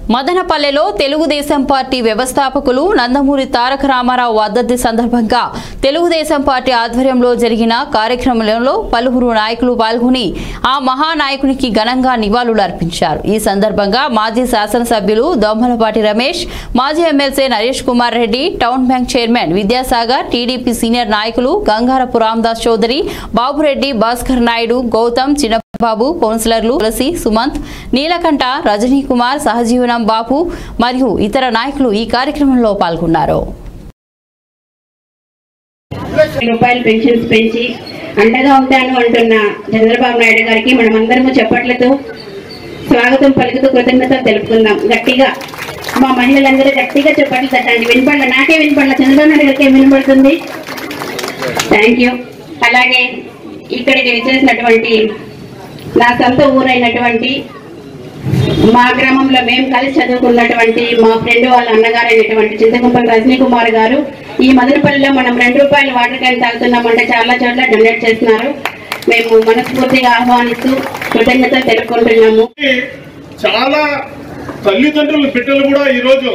మదనపల్లెలో Telugu Desam party వ్యవస్థాపకులు నందమూరి తారక రామారావు వర్ధంతి సందర్భంగా తెలుగుదేశం పార్టీ ఆధ్వర్యంలో జరిగిన కార్యక్రమంలో పలువురు నాయకులు పాల్గొని ఆ మహానాయకునికి ఘనంగా నివాళులు అర్పించారు ఈ సందర్భంగా మాజీ శాసనసభ్యులు దోమలపాటి రమేష్ మాజీ MLC Naresh Kumar Reddy town bank chairman Vidyasagar TDP senior నాయకులు గంగారపు రామదాస్ చౌదరి బాబురెడ్డి భాస్కర్ నాయుడు గౌతమ్ చిన్న బాబు కౌన్సిలర్లు తులసి సుమంత్ నీలకంఠ రజనీ కుమార్ సహజీవనం బాబు మరియు ఇతర నాయకులు ఈ కార్యక్రమంలో పాల్గొన్నారు రూపాయలు పెన్షన్స్ పెంచి అండగా ఉంటాను అంటున్న చంద్రబాబు నాయుడు గారికి మనం అందరము చప్పట్లతో స్వాగతం పలుకుతూ కృతజ్ఞత తెలుపుకుందాం గట్టిగా మా మహిళలందరూ గట్టిగా చప్పట్లు తట్టండి వినపడల నాకే వినపడల చంద్రబాబు నాయుడు గారికి ఏం వినపడుతుంది థ్యాంక్ యూ అలాగే ఇక్కడికి విచ్చేసినటువంటి నా సొంత ఊరైనటువంటి మా గ్రామంలో మేము కలిసి చదువుకున్నటువంటి మా ఫ్రెండ్ వాళ్ళ అన్నగారు అయినటువంటి చింతకుంపల్లి రజనీ కుమార్ గారు ఈ మదనపల్లిలో మనం రెండు రూపాయల వాటర్ క్యాన్ తాగుతున్నామంటే చాలా చోట్ల డొనేట్ చేస్తున్నారు మేము మనస్ఫూర్తిగా ఆహ్వానిస్తూ కృతజ్ఞత తెలుపుకుంటున్నాము చాలా తల్లిదండ్రుల బిడ్డలు కూడా ఈరోజు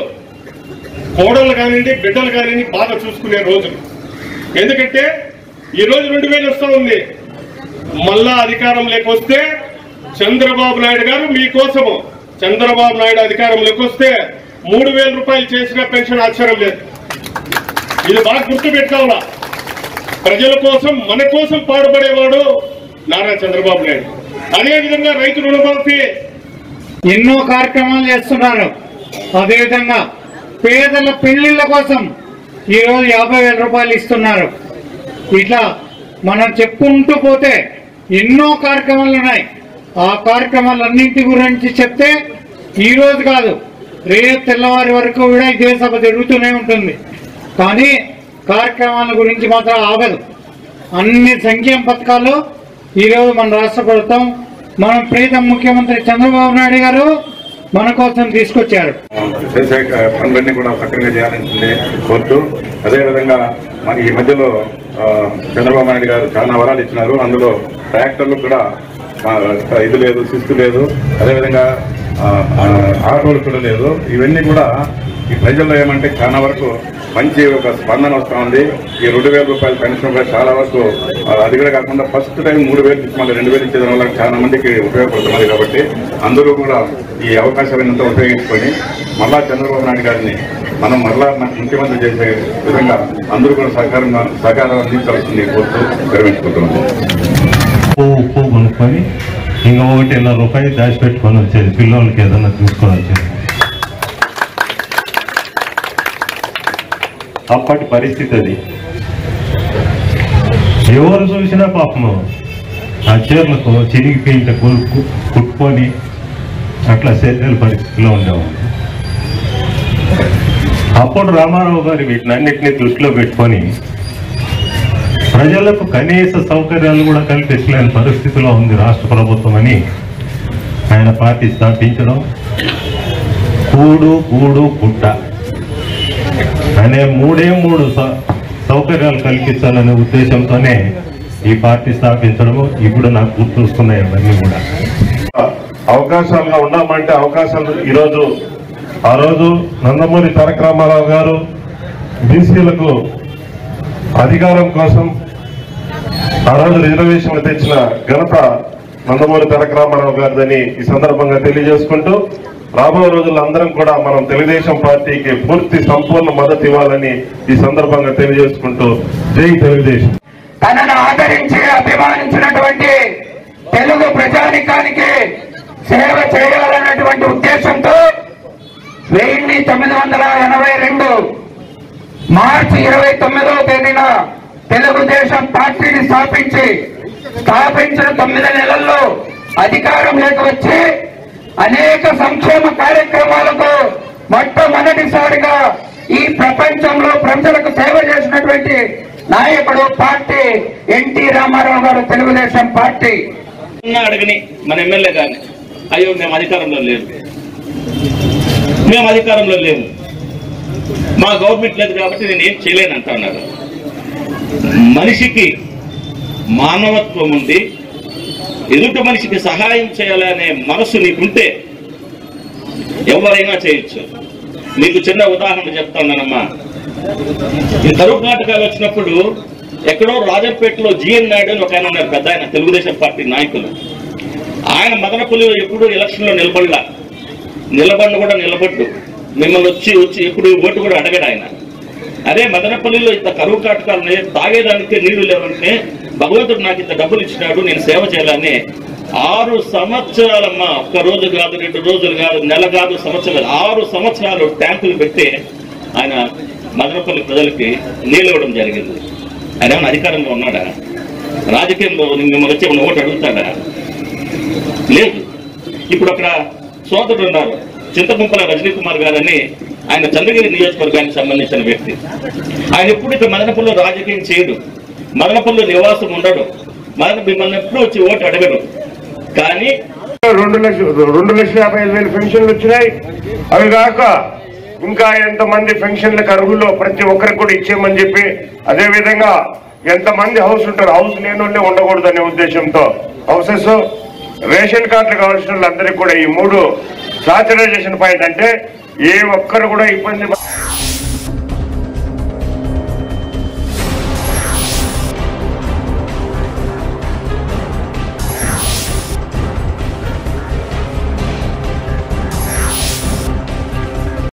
కోడళ్ళు కానివ్వండి బిడ్డలు కానివ్వండి బాగా చూసుకునే రోజు ఎందుకంటే ఈ రోజు రెండు వేలు వస్తూ ఉంది మళ్ళా అధికారంలోకి వస్తే చంద్రబాబు నాయుడు గారు మీకోసము చంద్రబాబు నాయుడు అధికారంలోకి వస్తే మూడు వేల రూపాయలు చేసిన పెన్షన్ ఆశ్చర్యం లేదు ఇది బాగా గుర్తు పెట్టుకోవాలా ప్రజల కోసం మన కోసం పాడుపడేవాడు నారా చంద్రబాబు నాయుడు అదే విధంగా రైతు రుణమాఫీ ఎన్నో కార్యక్రమాలు చేస్తున్నారు అదేవిధంగా పేదల పెళ్లిళ్ళ కోసం ఈరోజు యాభై వేల రూపాయలు ఇస్తున్నారు ఇట్లా మనం చెప్పుకుంటూ పోతే ఎన్నో కార్యక్రమాలు ఉన్నాయి ఆ కార్యక్రమాలన్నింటి గురించి చెప్తే ఈ రోజు కాదు రేపు తెల్లవారి వరకు కూడా ఇదే సభ జరుగుతూనే ఉంటుంది కానీ కార్యక్రమాల గురించి మాత్రం ఆగదు అన్ని సంక్షేమ పథకాలు ఈరోజు మన రాష్ట్ర ప్రభుత్వం మన ప్రీతం ముఖ్యమంత్రి చంద్రబాబు నాయుడు గారు మన కోసం తీసుకొచ్చారు చేసే పనులన్నీ కూడా సక్రమంగా చేయాలని కోరుతూ అదేవిధంగా మరి ఈ మధ్యలో ఆ, చంద్రబాబు నాయుడు గారు చాలా వరాలు ఇచ్చినారు అందులో ట్రాక్టర్లు కూడా ఆ, ఇది లేదు శిస్తు లేదు అదేవిధంగా ఆ, ఆ, ఆటోలు కూడా లేదు ఇవన్నీ కూడా ఈ ప్రజల్లో ఏమంటే చాలా వరకు మంచి ఒక స్పందన వస్తూ ఉంది ఈ రెండు వేల రూపాయల పెన్షన్ కూడా చాలా వరకు ఆ, అది కూడా కాకుండా ఫస్ట్ టైం మూడు వేలు ఇచ్చి మళ్ళీ రెండు వేలు ఇచ్చేదాని వల్ల చాలా మందికి ఉపయోగపడుతున్నది కాబట్టి అందరూ కూడా ఈ అవకాశాలను ఉపయోగించుకొని మళ్ళా చంద్రబాబు నాయుడు గారిని మనం మరలా మన ముఖ్యమంత్రి చేసే విధంగా అందరూ కూడా సహకారంగా సహకారం అందించాల్సింది కోరుతూ విరమించుకుంటున్నాం పువ్వు ఉప్పు కొనుక్కొని ఇంకా ఒకటిన్నర రూపాయలు దాచిపెట్టుకొని వచ్చేది పిల్లలకి ఏదైనా తీసుకొని వచ్చేది అప్పటి పరిస్థితి అది ఎవరు చూసినా పాపము ఆ చీరలకు చిరిగిపోయింట కొనుక్కు కుట్టుకొని అట్లా శరీరాల పరిస్థితిలో ఉండేవాళ్ళు అప్పుడు రామారావు గారు వీటిని అన్నిటినీ దృష్టిలో పెట్టుకొని ప్రజలకు కనీస సౌకర్యాలు కూడా కల్పించలేని పరిస్థితిలో ఉంది రాష్ట్ర ప్రభుత్వం అని ఆయన పార్టీ స్థాపించడం కూడు గూడు గుడ్డ అనే మూడే మూడు సౌ- సౌకర్యాలు కల్పించాలనే ఉద్దేశంతోనే ఈ పార్టీ స్థాపించడము ఇప్పుడు నాకు గుర్తొస్తున్నాయి అవన్నీ కూడా అవకాశాల్లో ఉన్నామంటే అవకాశాలు ఈరోజు ఆ రోజు నందమూరి తారక రామారావు గారు బీసీలకు అధికారం కోసం ఆ రోజు రిజర్వేషన్లు తెచ్చిన ఘనత నందమూరి తారక రామారావు గారిదని ఈ సందర్భంగా తెలియజేసుకుంటూ రాబోయే రోజుల్లో అందరం కూడా మనం తెలుగుదేశం పార్టీకి పూర్తి సంపూర్ణ మద్దతు ఇవ్వాలని ఈ సందర్భంగా తెలియజేసుకుంటూ జై తెలుగుదేశం తనను ఆదరించి అభిమానించినటువంటి తెలుగు ప్రజానికానికి సేవ చేయాలన్నటువంటి ఉద్దేశంతో వెయ్యి తొమ్మిది వందల ఎనభై రెండు మార్చి ఇరవై తొమ్మిదవ తేదీన తెలుగుదేశం పార్టీని స్థాపించి స్థాపించిన తొమ్మిది నెలల్లో అధికారంలోకి వచ్చి అనేక సంక్షేమ కార్యక్రమాలకు మొట్టమొదటిసారిగా ఈ ప్రపంచంలో ప్రజలకు సేవ చేసినటువంటి నాయకుడు పార్టీ ఎన్టీ రామారావు గారు తెలుగుదేశం పార్టీ ఉన్నా అడగని మన ఎమ్మెల్యే గారిని అయ్యో మేము అధికారంలో లేము మేము అధికారంలో లేము మా గవర్నమెంట్ లేదు కాబట్టి నేను ఏం చేయలేను అంటున్నారు మనిషికి మానవత్వం ఉంది ఎదుటి మనిషికి సహాయం చేయాలనే మనసు నీకుంటే ఎవరైనా చేయొచ్చు మీకు చిన్న ఉదాహరణ చెప్తానమ్మా ఈ కరువు నాటకాలు వచ్చినప్పుడు ఎక్కడో రాజంపేటలో జిఎన్ నాయుడు అని ఒక ఆయన ఉన్నారు పెద్ద ఆయన తెలుగుదేశం పార్టీ నాయకులు ఆయన మదనపల్లి ఎప్పుడు ఎలక్షన్ లో నిలబడలా నిలబడిన కూడా నిలబడ్డు మిమ్మల్ని వచ్చి వచ్చి ఎప్పుడు ఓటు కూడా అడగడు ఆయన అదే మదనపల్లిలో ఇంత కరువు కాటకాలని తాగేదానికి నీళ్లు లేవంటే భగవంతుడు నాకు ఇంత డబ్బులు ఇచ్చినాడు నేను సేవ చేయాలని ఆరు సంవత్సరాలమ్మా ఒక్క రోజు కాదు రెండు రోజులు కాదు నెల కాదు సంవత్సరం కాదు ఆరు సంవత్సరాలు ట్యాంకులు పెట్టి ఆయన మదనపల్లి ప్రజలకి నీళ్ళు ఇవ్వడం జరిగింది ఆయన ఏమైనా అధికారంలో ఉన్నాడా రాజకీయంలో మిమ్మల్ని వచ్చి ఏమైనా ఓటు అడుగుతాడా లేదు ఇప్పుడు అక్కడ సోదరుడు ఉన్నారు చింతకుంపల రజనీ కుమార్ గారని ఆయన చంద్రగిరి నియోజకవర్గానికి సంబంధించిన వ్యక్తి ఆయన ఎప్పుడు ఇక్కడ మదనపల్లిలో రాజకీయం చేయడు మదనపల్లిలో నివాసం ఉండడు మదన మిమ్మల్ని ఎప్పుడు వచ్చి ఓటు అడగడు కానీ రెండు లక్షలు రెండు లక్షల యాభై ఐదు వేలు పెన్షన్లు వచ్చినాయి అవి కాక ఇంకా ఎంతమంది పెన్షన్లకు అర్హుల్లో ప్రతి ఒక్కరికి కూడా ఇచ్చేయమని చెప్పి అదే విధంగా ఎంతమంది హౌస్ ఉంటారు హౌస్ లేని వాళ్ళే ఉండకూడదు అనే ఉద్దేశంతో హౌసెస్ రేషన్ కార్డులు కావాల్సిన వాళ్ళందరికీ కూడా ఈ మూడు సాచురైజేషన్ పాయింట్ అంటే ఏ ఒక్కరు కూడా ఇబ్బంది ప-